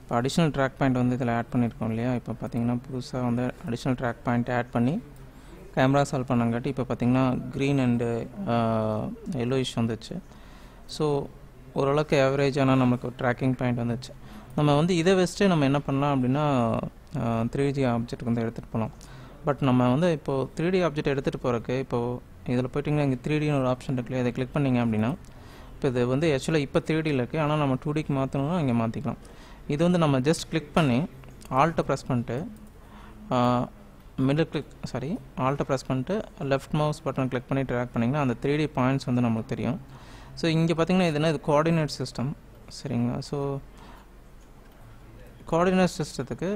இப்போ additional track point வந்து இதில் ஆட் பண்ணியிருக்கோம் இல்லையா இப்போ பார்த்தீங்கன்னா புதுசாக வந்து அடிஷ்னல் ட்ராக் பாயிண்ட் ஆட் பண்ணி கேமரா சால்வ் பண்ணங்காட்டி இப்போ பார்த்தீங்கன்னா க்ரீன் அண்டு எல்லோயிஷ் வந்துச்சு ஸோ ஓரளவுக்கு ஆவரேஜான நமக்கு ட்ராக்கிங் பாயிண்ட் வந்துச்சு நம்ம வந்து இதை வச்சுட்டு நம்ம என்ன பண்ணலாம் அப்படின்னா த்ரீ டி ஆப்ஜெக்ட் வந்து எடுத்துகிட்டு போகலாம் பட் நம்ம வந்து இப்போது த்ரீ டி ஆப்ஜெக்ட் எடுத்துகிட்டு போகிறக்கு இப்போது இதில் போயிட்டிங்கன்னா இங்கே த்ரீ டின்னு ஒரு ஆப்ஷன் இருக்குல்லையா அதை கிளிக் பண்ணிங்க அப்படின்னா இப்போ இது வந்து ஆக்சுவலாக இப்போ த்ரீ டியில் இருக்குது ஆனால் நம்ம டூ டிக்கு மாற்றணும்னா இங்கே மாற்றிக்கலாம் இது வந்து நம்ம ஜஸ்ட் கிளிக் பண்ணி ஆல்ட்டை ப்ரெஸ் பண்ணிட்டு மிடில் கிளிக் சாரி ஆல்ட்டை ப்ரெஸ் பண்ணிட்டு லெஃப்ட் மவுஸ் பட்டன் கிளிக் பண்ணி ட்ராக் பண்ணிங்கன்னா அந்த த்ரீ டி பாயிண்ட்ஸ் வந்து நமக்கு தெரியும் ஸோ இங்கே பார்த்தீங்கன்னா இது என்ன இது கோஆர்டினேட் சிஸ்டம் சரிங்களா ஸோ கோஆர்டினேட் சிஸ்டத்துக்கு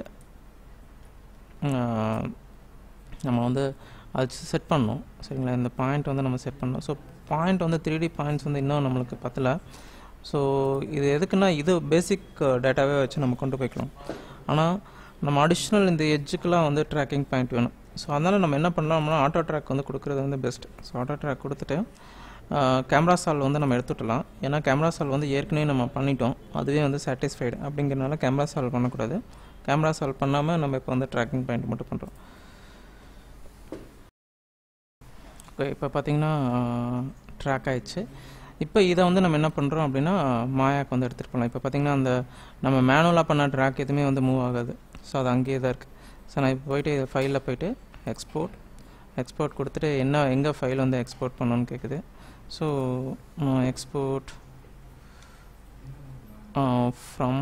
நம்ம வந்து அது செட் பண்ணோம் சரிங்களா இந்த பாயிண்ட் வந்து நம்ம செட் பண்ணோம் ஸோ பாயிண்ட் வந்து த்ரீ டி பாயிண்ட்ஸ் வந்து இன்னும் நம்மளுக்கு பத்தல ஸோ இது எதுக்குன்னா இது பேசிக் டேட்டாவே வச்சு நம்ம கொண்டு போய்க்கலாம் ஆனால் நம்ம அடிஷ்னல் இந்த எட்ஜுக்கெலாம் வந்து ட்ராக்கிங் பாயிண்ட் வேணும் ஸோ அதனால் நம்ம என்ன பண்ணலாம்னா ஆட்டோ ட்ராக் வந்து கொடுக்குறது வந்து பெஸ்ட் ஸோ ஆட்டோ ட்ராக் கொடுத்துட்டு கேமரா சால் வந்து நம்ம எடுத்துட்டலாம் ஏன்னா கேமரா சால் வந்து ஏற்கனவே நம்ம பண்ணிட்டோம் அதுவே வந்து சாட்டிஸ்ஃபைடு அப்படிங்கிறனால கேமரா சால்வ் பண்ணக்கூடாது கேமரா சால்வ் பண்ணாமல் நம்ம இப்போ வந்து ட்ராக்கிங் பாயிண்ட் மட்டும் பண்ணுறோம் ஓகே இப்போ பார்த்தீங்கன்னா ட்ராக் ஆயிடுச்சு இப்போ இதை வந்து நம்ம என்ன பண்ணுறோம் அப்படின்னா மாயாக்கு வந்து எடுத்துகிட்டு போகலாம் இப்போ பார்த்தீங்கன்னா அந்த நம்ம மேனுவலாக பண்ண ட்ராக் எதுவுமே வந்து மூவ் ஆகாது ஸோ அது அங்கேயே தான் இருக்குது ஸோ நான் இப்போ போயிட்டு ஃபைலில் போயிட்டு எக்ஸ்போர்ட் எக்ஸ்போர்ட் கொடுத்துட்டு என்ன எங்கே ஃபைல் வந்து எக்ஸ்போர்ட் பண்ணணும்னு கேட்குது ஸோ எக்ஸ்போர்ட் ஃப்ரம்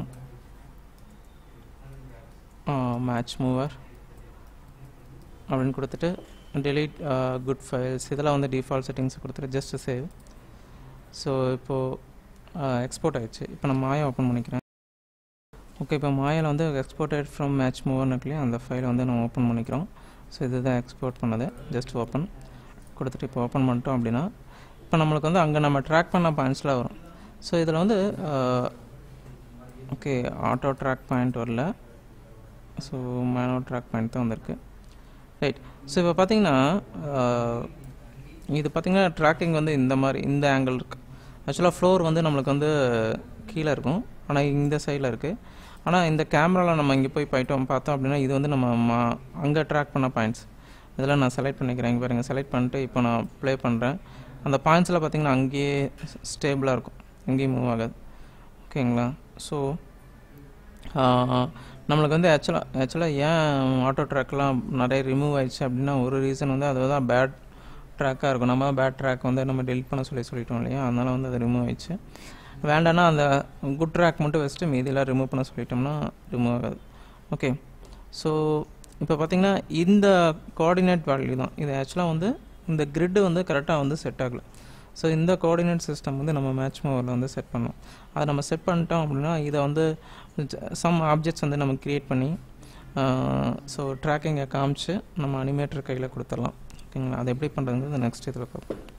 மேட்ச் மூவர் அப்படின்னு கொடுத்துட்டு delete குட் ஃபைல்ஸ் இதெல்லாம் வந்து டிஃபால்ட் செட்டிங்ஸ் கொடுத்துட்டு ஜஸ்ட் சேவ் ஸோ இப்போது எக்ஸ்போர்ட் ஆயிடுச்சு இப்போ நான் மாயா ஓப்பன் பண்ணிக்கிறேன் ஓகே இப்போ மாயாவில் வந்து எக்ஸ்போர்ட்டட் ஃப்ரம் மேட்ச் மூவர்னு இருக்குல்லையா அந்த ஃபைலை வந்து நம்ம ஓப்பன் பண்ணிக்கிறோம் ஸோ இதுதான் எக்ஸ்போர்ட் பண்ணது ஜஸ்ட் ஓப்பன் கொடுத்துட்டு இப்போ ஓப்பன் பண்ணிட்டோம் அப்படின்னா இப்போ நம்மளுக்கு வந்து அங்கே நம்ம ட்ராக் பண்ண பாயிண்ட்ஸ்லாம் வரும் ஸோ இதில் வந்து ஓகே ஆட்டோ ட்ராக் பாயிண்ட் வரல ஸோ மேனோ ட்ராக் பாயிண்ட் தான் வந்திருக்கு ரைட் ஸோ இப்போ பார்த்தீங்கன்னா இது பார்த்தீங்கன்னா ட்ராக்கிங் வந்து இந்த மாதிரி இந்த ஆங்கிள் இருக்குது ஆக்சுவலாக ஃப்ளோர் வந்து நம்மளுக்கு வந்து கீழே இருக்கும் ஆனால் இந்த சைடில் இருக்குது ஆனால் இந்த கேமராவில் நம்ம இங்கே போய் போயிட்டோம் பார்த்தோம் அப்படின்னா இது வந்து நம்ம மா அங்கே ட்ராக் பண்ண பாயிண்ட்ஸ் இதெல்லாம் நான் செலக்ட் பண்ணிக்கிறேன் இங்கே பாருங்கள் செலக்ட் பண்ணிட்டு இப்போ நான் ப்ளே பண்ணுறேன் அந்த பாயிண்ட்ஸில் பார்த்தீங்கன்னா அங்கேயே ஸ்டேபிளாக இருக்கும் எங்கேயும் மூவ் ஆகாது ஓகேங்களா ஸோ நம்மளுக்கு வந்து ஆக்சுவலாக ஆக்சுவலாக ஏன் ஆட்டோ ட்ராக்லாம் நிறைய ரிமூவ் ஆயிடுச்சு அப்படின்னா ஒரு ரீசன் வந்து அதுதான் பேட் ட்ராக்காக இருக்கும் நம்ம பேட் ட்ராக் வந்து நம்ம டெலிட் பண்ண சொல்லி சொல்லிட்டோம் இல்லையா அதனால் வந்து அது ரிமூவ் ஆயிடுச்சு வேண்டாம்னா அந்த குட் ட்ராக் மட்டும் வச்சுட்டு மீதியெல்லாம் ரிமூவ் பண்ண சொல்லிட்டோம்னா ரிமூவ் ஆகாது ஓகே ஸோ இப்போ பார்த்திங்கன்னா இந்த கோஆர்டினேட் வேல்யூ தான் இது ஆக்சுவலாக வந்து இந்த கிரிட்டு வந்து கரெக்டாக வந்து செட் ஆகலை ஸோ இந்த கோஆர்டினேட் சிஸ்டம் வந்து நம்ம மேட்ச் மூவரில் வந்து செட் பண்ணோம் அதை நம்ம செட் பண்ணிட்டோம் அப்படின்னா இதை வந்து சம் ஆப்ஜெக்ட்ஸ் வந்து நம்ம க்ரியேட் பண்ணி ஸோ ட்ராக்கிங்கை காமிச்சு நம்ம அனிமேட்டர் கையில் கொடுத்துடலாம் ஓகேங்களா அதை எப்படி பண்ணுறது நெக்ஸ்ட் இதில் பார்ப்போம்